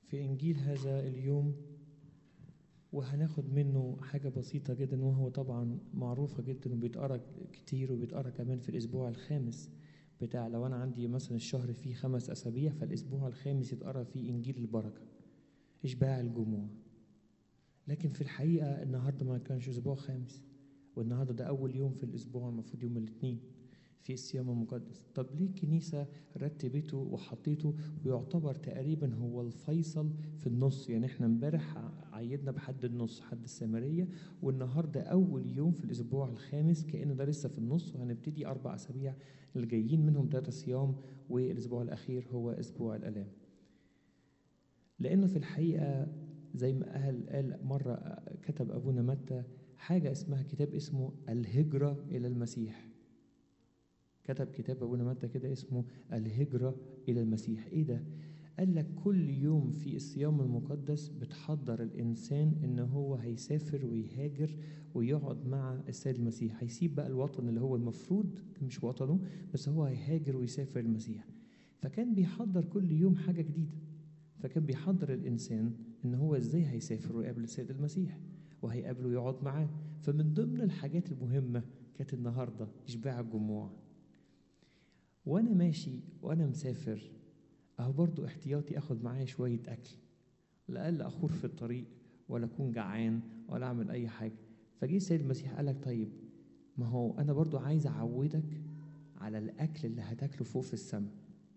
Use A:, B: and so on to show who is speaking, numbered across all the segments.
A: في إنجيل هذا اليوم وهناخد منه حاجة بسيطة جدا وهو طبعا معروفة جدا وبيتقرا كتير وبيتقرا كمان في الأسبوع الخامس بتاع لو أنا عندي مثلا الشهر فيه خمس أسابيع فالأسبوع الخامس يتقرا فيه إنجيل البركة إشباع الجموع لكن في الحقيقة النهاردة ما كانش أسبوع خامس والنهاردة ده أول يوم في الأسبوع المفروض يوم الاثنين في الصيام المقدس طب ليه الكنيسة رتبته وحطيته ويعتبر تقريبا هو الفيصل في النص يعني احنا امبارح عيدنا بحد النص حد السامرية والنهاردة أول يوم في الأسبوع الخامس كأنه ده لسه في النص وهنبتدي أربع أسابيع اللي جايين منهم ثلاثة صيام والأسبوع الأخير هو أسبوع الآلام لأنه في الحقيقة زي ما قال قال مرة كتب أبونا متى حاجة اسمها كتاب اسمه الهجرة إلى المسيح كتب كتاب أبونا متى كده اسمه الهجرة إلى المسيح إيه ده؟ قال لك كل يوم في الصيام المقدس بتحضر الإنسان إن هو هيسافر ويهاجر ويقعد مع السيد المسيح هيسيب بقى الوطن اللي هو المفروض مش وطنه بس هو هيهاجر ويسافر المسيح فكان بيحضر كل يوم حاجة جديدة فكان بيحضر الإنسان إن هو إزاي هيسافر ويقابل السيد المسيح وهيقابله يقعد معاه فمن ضمن الحاجات المهمة كانت النهاردة إشباع الجموع وأنا ماشي وأنا مسافر أهو برضو احتياطي أخد معايا شوية أكل لأقل أخور في الطريق ولا أكون جعان ولا أعمل أي حاجة فجه السيد المسيح قال لك طيب ما هو أنا برضو عايز أعودك على الأكل اللي هتاكله فوق في السماء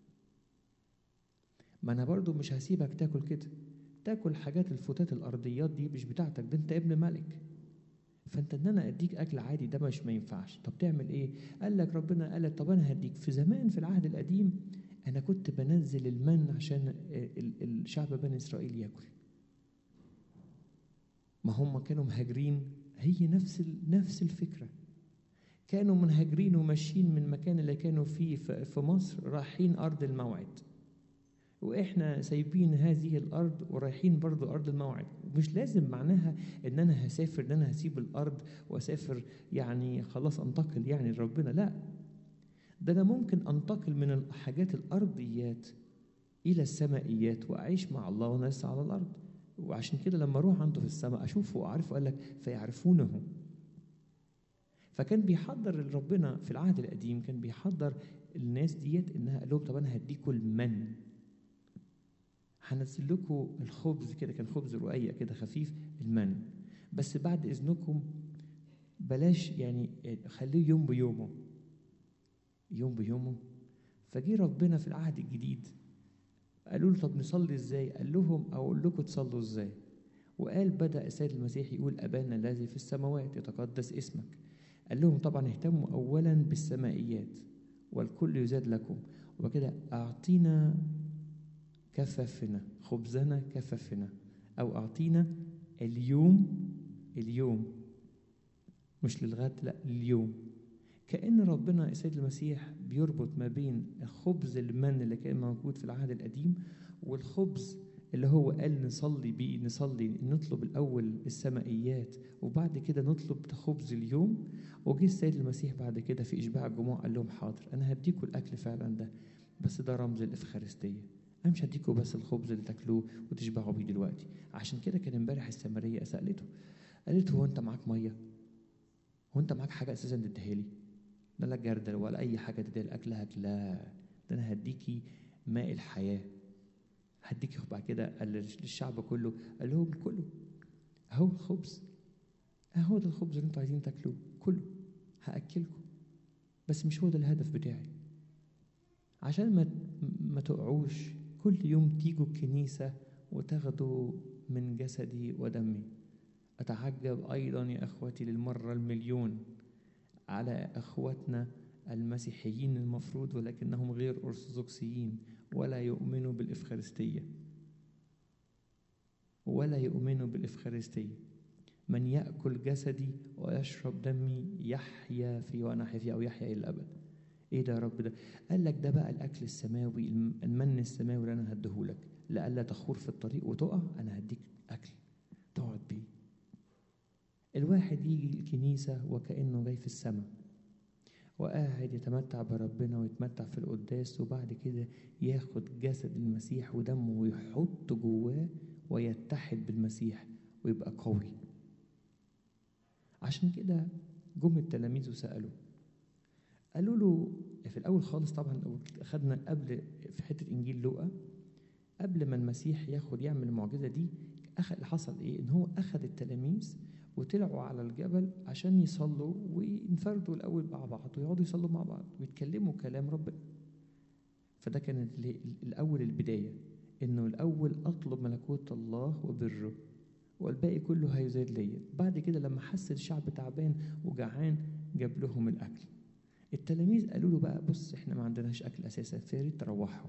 A: ما أنا برضو مش هسيبك تاكل كده تاكل حاجات الفتات الأرضيات دي مش بتاعتك ده أنت ابن ملك فانت ان انا اديك اكل عادي ده مش ما ينفعش طب تعمل ايه قال لك ربنا قال لك طب انا هديك في زمان في العهد القديم انا كنت بنزل المن عشان الشعب بني اسرائيل ياكل ما هم كانوا مهاجرين هي نفس نفس الفكره كانوا مهاجرين وماشيين من المكان اللي كانوا فيه في مصر رايحين ارض الموعد واحنا سايبين هذه الارض ورايحين برضو ارض الموعد مش لازم معناها ان انا هسافر ان انا هسيب الارض واسافر يعني خلاص انتقل يعني لربنا لا ده انا ممكن انتقل من الحاجات الارضيات الى السمائيات واعيش مع الله وانا لسه على الارض وعشان كده لما اروح عنده في السماء اشوفه واعرفه قال لك فيعرفونه فكان بيحضر ربنا في العهد القديم كان بيحضر الناس ديت انها قال لهم طب انا هديكم المن هنزل لكم الخبز كده كان خبز رقيق كده خفيف المن بس بعد اذنكم بلاش يعني خليه يوم بيومه يوم بيومه فجي ربنا في العهد الجديد قالوا له طب نصلي ازاي قال لهم اقول لكم تصلوا ازاي وقال بدا السيد المسيح يقول ابانا الذي في السماوات يتقدس اسمك قال لهم طبعا اهتموا اولا بالسمائيات والكل يزاد لكم وكده اعطينا كففنا خبزنا كففنا أو أعطينا اليوم اليوم مش للغد لا اليوم كأن ربنا السيد المسيح بيربط ما بين الخبز المن اللي كان موجود في العهد القديم والخبز اللي هو قال نصلي بيه نصلي نطلب الأول السمائيات وبعد كده نطلب خبز اليوم وجه السيد المسيح بعد كده في إشباع الجموع قال لهم حاضر أنا هديكم الأكل فعلا ده بس ده رمز الإفخارستية انا مش هديكوا بس الخبز اللي تاكلوه وتشبعوا بيه دلوقتي عشان كده كان امبارح السامريه سالته قالت هو انت معاك ميه هو انت معاك حاجه اساسا تديها لي لا لا جردل ولا اي حاجه تديها لاكلك لا ده انا هديكي ماء الحياه هديكي بعد كده قال للشعب كله قال لهم كله اهو الخبز اهو ده الخبز اللي انتوا عايزين تاكلوه كله هاكلكم بس مش هو ده الهدف بتاعي عشان ما ما تقعوش كل يوم تيجوا الكنيسة وتاخدوا من جسدي ودمي أتعجب أيضا يا أخوتي للمرة المليون على أخواتنا المسيحيين المفروض ولكنهم غير أرثوذكسيين ولا يؤمنوا بالإفخارستية ولا يؤمنوا بالإفخارستية من يأكل جسدي ويشرب دمي يحيا في وأنا أحيا أو يحيا إلى الأبد ايه ده يا رب ده قال لك ده بقى الاكل السماوي المن السماوي اللي انا هديهولك لألا تخور في الطريق وتقع انا هديك اكل تقعد بيه الواحد يجي الكنيسة وكأنه جاي في السماء وقاعد يتمتع بربنا ويتمتع في القداس وبعد كده ياخد جسد المسيح ودمه ويحط جواه ويتحد بالمسيح ويبقى قوي عشان كده جم التلاميذ وسألوا قالوا له في الأول خالص طبعا لو أخدنا قبل في حتة إنجيل لوقا قبل ما المسيح ياخد يعمل المعجزة دي أخد اللي حصل إيه؟ إن هو أخد التلاميذ وطلعوا على الجبل عشان يصلوا وينفردوا الأول مع بعض ويقعدوا يصلوا مع بعض ويتكلموا كلام ربنا فده كان الأول البداية إنه الأول أطلب ملكوت الله وبره والباقي كله هيزاد ليا بعد كده لما حس الشعب تعبان وجعان جاب لهم الأكل التلاميذ قالوا له بقى بص احنا ما عندناش أكل أساسا فياريت تروحهم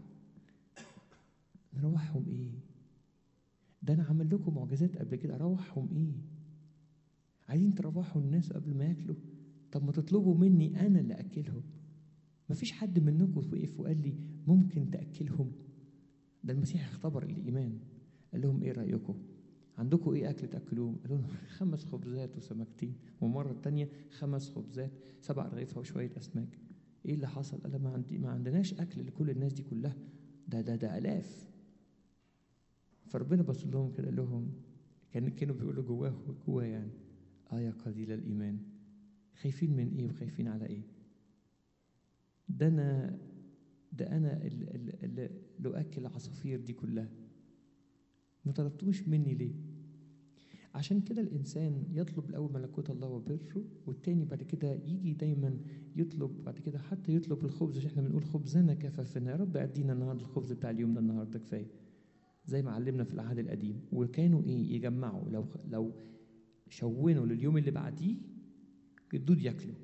A: نروحهم إيه ده أنا عمل لكم معجزات قبل كده أروحهم إيه عايزين تروحوا الناس قبل ما ياكلوا طب ما تطلبوا مني انا اللي اكلهم مفيش حد منكم وقف وقال لي ممكن تاكلهم ده المسيح اختبر الايمان قال لهم ايه رايكم عندكم ايه اكل تاكلوهم قالوا لهم خمس خبزات وسمكتين ومره التانية خمس خبزات سبع رغيفه وشويه اسماك ايه اللي حصل قال ما عندي ما عندناش اكل لكل الناس دي كلها ده ده ده الاف فربنا بص لهم كده قال لهم كان كانوا بيقولوا جواه جواه يعني آه يا قليل الإيمان خايفين من إيه وخايفين على إيه ده أنا ده أنا اللي أكل العصافير دي كلها ما طلبتوش مني ليه عشان كده الإنسان يطلب الأول ملكوت الله وبره والتاني بعد كده يجي دايما يطلب بعد كده حتى يطلب الخبز عشان احنا بنقول خبزنا كفافنا يا رب أدينا النهارده الخبز بتاع اليوم ده النهارده كفاية زي ما علمنا في العهد القديم وكانوا إيه يجمعوا لو لو شونوا لليوم اللي بعديه الدود ياكلوا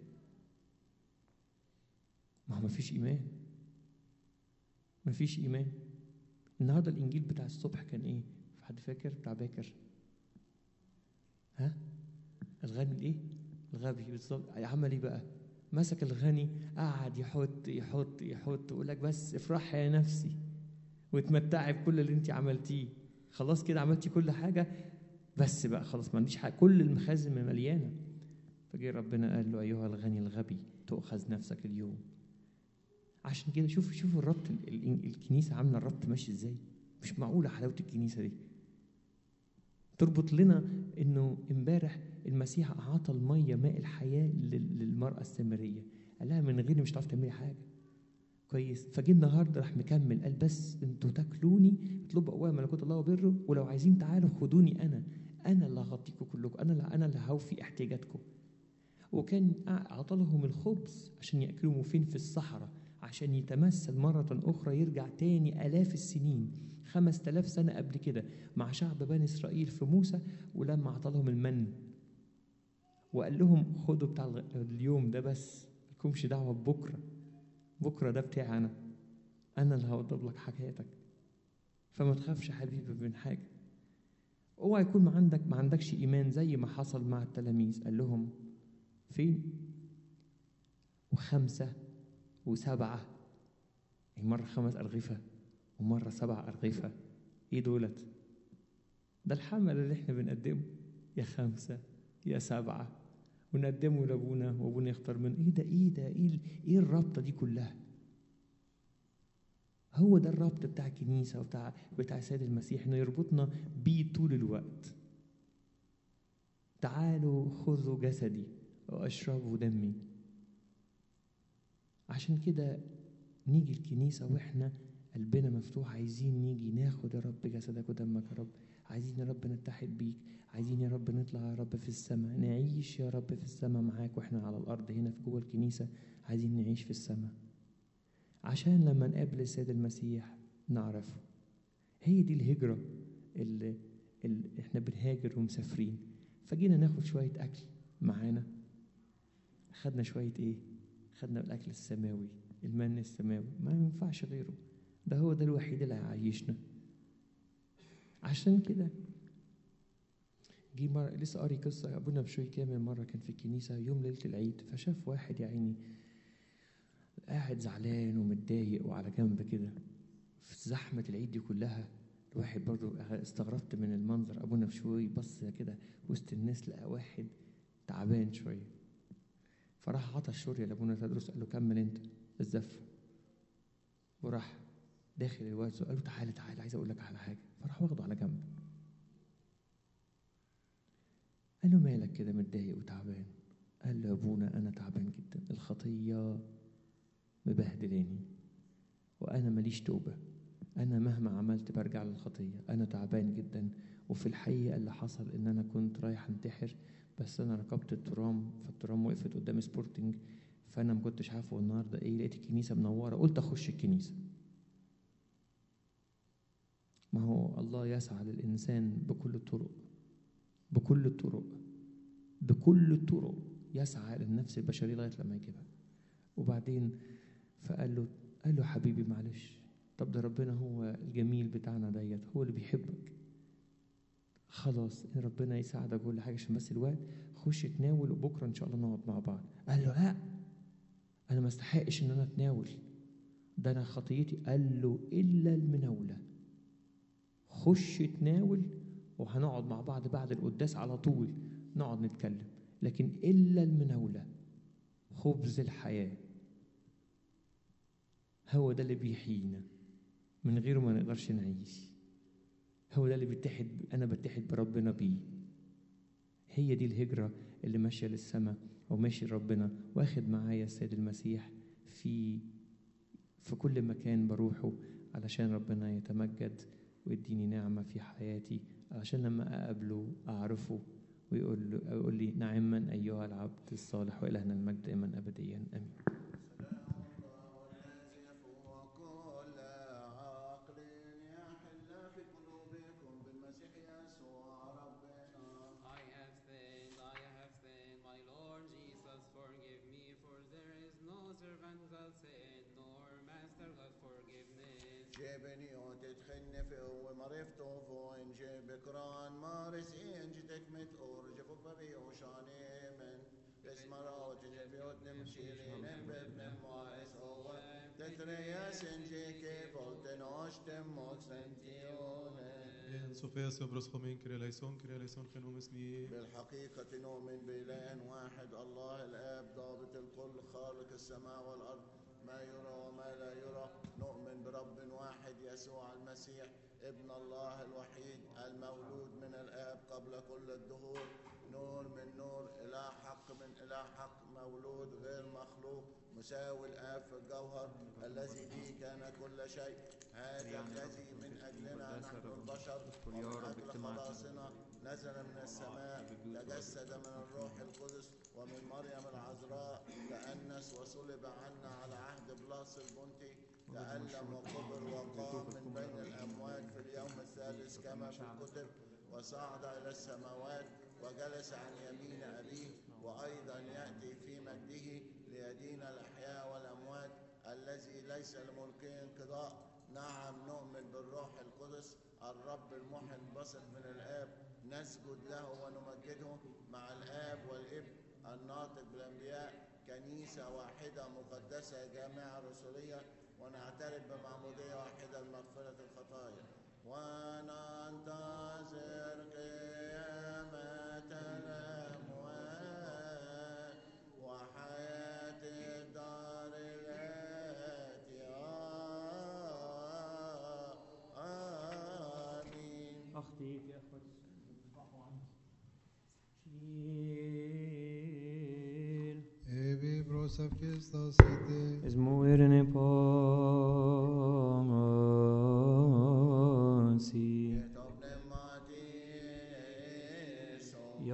A: ما هو مفيش ايمان مفيش ايمان النهارده الانجيل بتاع الصبح كان ايه في حد فاكر بتاع باكر ها الغني الايه الغبي بالظبط عمل ايه بقى مسك الغني قعد يحط يحط يحط يقول لك بس افرحي يا نفسي وتمتعي بكل اللي انت عملتيه خلاص كده عملتي كل حاجه بس بقى خلاص ما عنديش حاجه كل المخازن مليانه فجه ربنا قال له ايها الغني الغبي تؤخذ نفسك اليوم عشان كده شوف شوف الربط الكنيسه عامله الربط ماشي ازاي مش معقوله حلاوه الكنيسه دي تربط لنا انه امبارح المسيح اعطى الميه ماء الحياه للمراه السامريه قال لها من غيري مش هتعرفي تعملي حاجه كويس فجه النهارده راح مكمل قال بس انتوا تاكلوني اطلبوا اولا ملكوت الله وبره ولو عايزين تعالوا خدوني انا انا اللي هغطيكم كلكم انا اللي انا اللي هوفي احتياجاتكم وكان اعطى لهم الخبز عشان ياكلوه فين في الصحراء عشان يتمثل مرة أخرى يرجع تاني آلاف السنين خمس تلاف سنة قبل كده مع شعب بني إسرائيل في موسى ولما أعطى لهم المن وقال لهم خدوا بتاع اليوم ده بس مالكمش دعوة ببكرة بكرة ده بتاعي أنا أنا اللي هوضب لك حكايتك فما تخافش حبيبي من حاجة اوعى يكون ما عندك ما عندكش إيمان زي ما حصل مع التلاميذ قال لهم فين وخمسة وسبعة يعني مرة خمس أرغفة ومرة سبع أرغفة إيه دولت؟ ده الحمل اللي إحنا بنقدمه يا خمسة يا سبعة ونقدمه لأبونا وأبونا يختار منه إيه ده إيه ده إيه, إيه الرابطة دي كلها؟ هو ده الربط بتاع الكنيسة وبتاع بتاع السيد المسيح إنه يربطنا بيه طول الوقت. تعالوا خذوا جسدي واشربوا دمي. عشان كده نيجي الكنيسة وإحنا قلبنا مفتوح عايزين نيجي ناخد يا رب جسدك ودمك يا رب عايزين يا رب نتحد بيك عايزين يا رب نطلع يا رب في السماء نعيش يا رب في السماء معاك واحنا على الأرض هنا في جوه الكنيسة عايزين نعيش في السماء عشان لما نقابل السيد المسيح نعرفه هي دي الهجرة اللي, اللي احنا بنهاجر ومسافرين فجينا ناخد شوية أكل معانا خدنا شوية إيه خدنا الأكل السماوي المن السماوي ما ينفعش غيره ده هو ده الوحيد اللي هيعيشنا عشان كده جه مرة لسه قاري قصة أبونا بشوي كامل مرة كان في الكنيسة يوم ليلة العيد فشاف واحد يا عيني قاعد زعلان ومتضايق وعلى جنب كده في زحمة العيد دي كلها الواحد برضو استغربت من المنظر أبونا بشوي بص كده وسط الناس لقى واحد تعبان شوية فراح عطى الشورية لابونا تدرس قال له كمل انت الزفة وراح داخل الواد قال له تعالى تعالى عايز اقول لك على حاجة فراح واخده على جنب قال له مالك كده متضايق وتعبان قال له يا ابونا انا تعبان جدا الخطية مبهدلاني وانا ماليش توبة انا مهما عملت برجع للخطية انا تعبان جدا وفي الحقيقة اللي حصل ان انا كنت رايح انتحر بس انا ركبت الترام فالترام وقفت قدام سبورتنج فانا ما كنتش عارفه النهارده ايه لقيت الكنيسه منوره قلت اخش الكنيسه ما هو الله يسعى للانسان بكل الطرق بكل الطرق بكل الطرق يسعى للنفس البشريه لغايه لما يجيبها وبعدين فقال له قال له حبيبي معلش طب ده ربنا هو الجميل بتاعنا ديت هو اللي بيحبك خلاص ان ربنا يساعدك كل حاجه عشان بس الوقت خش تناول وبكره ان شاء الله نقعد مع بعض قال له لا انا ما استحقش ان انا اتناول ده انا خطيتي قال له الا المناوله خش تناول وهنقعد مع بعض بعد القداس على طول نقعد نتكلم لكن الا المناوله خبز الحياه هو ده اللي بيحيينا من غيره ما نقدرش نعيش هو ده اللي بيتحد انا بتحد بربنا بيه هي دي الهجره اللي ماشيه للسماء وماشي ربنا واخد معايا السيد المسيح في في كل مكان بروحه علشان ربنا يتمجد ويديني نعمة في حياتي علشان لما أقابله أعرفه ويقول له يقول لي نعما أيها العبد الصالح وإلهنا المجد دائما أبديا آمين
B: وكل عقل يحل في قلوبكم بالمسيح يسوع ربنا
C: I have sinned, I have sinned, my Lord Jesus, forgive me, for there is no servant that sin, nor master that forgiveness.
B: جبني وتدخلني في ومرفته فوين جبكران مارس إنج تكمت أورج فبري وشاني من اسمرات جبيوت نمشيرين بابن مارس هو تتريا سنجيكي فولتن أشتم موكسنتيونه
D: En Sofia Sobros Homin Kireleison Kireleison Khenum Ismi
B: بالحقيقة نؤمن بإله واحد الله الآب ضابط الكل خالق السماء والأرض ما يرى وما لا يرى نؤمن برب واحد يسوع المسيح ابن الله الوحيد المولود من الآب قبل كل الدهور نور من نور إله حق من إله حق مولود غير مخلوق مساوي الآب في الجوهر الذي به كان كل شيء هذا الذي من أجلنا نحن البشر ومن أجل خلاصنا نزل من السماء تجسد من الروح القدس ومن مريم العذراء تأنس وصلب عنا على عهد بلاس البنطي تألم وقبر وقام من بين الأموات في اليوم الثالث كما في الكتب وصعد إلى السماوات وجلس عن يمين أبيه وأيضا يأتي في مجده ليدين الأحياء والأموات الذي ليس لملكه انقضاء نعم نؤمن بالروح القدس الرب المحيي البصر من الآب نسجد له ونمجده مع الآب والابن الناطق بالأنبياء كنيسة واحدة مقدسة جامعة رسولية ونعترف بمعمودية واحدة لمغفرة الخطايا وننتظر قيامة الأموات وحياة الدار الآتية آمين
A: أخطيت يا أخوتي
E: Evi prosavkistas ete,
A: Esmuirne por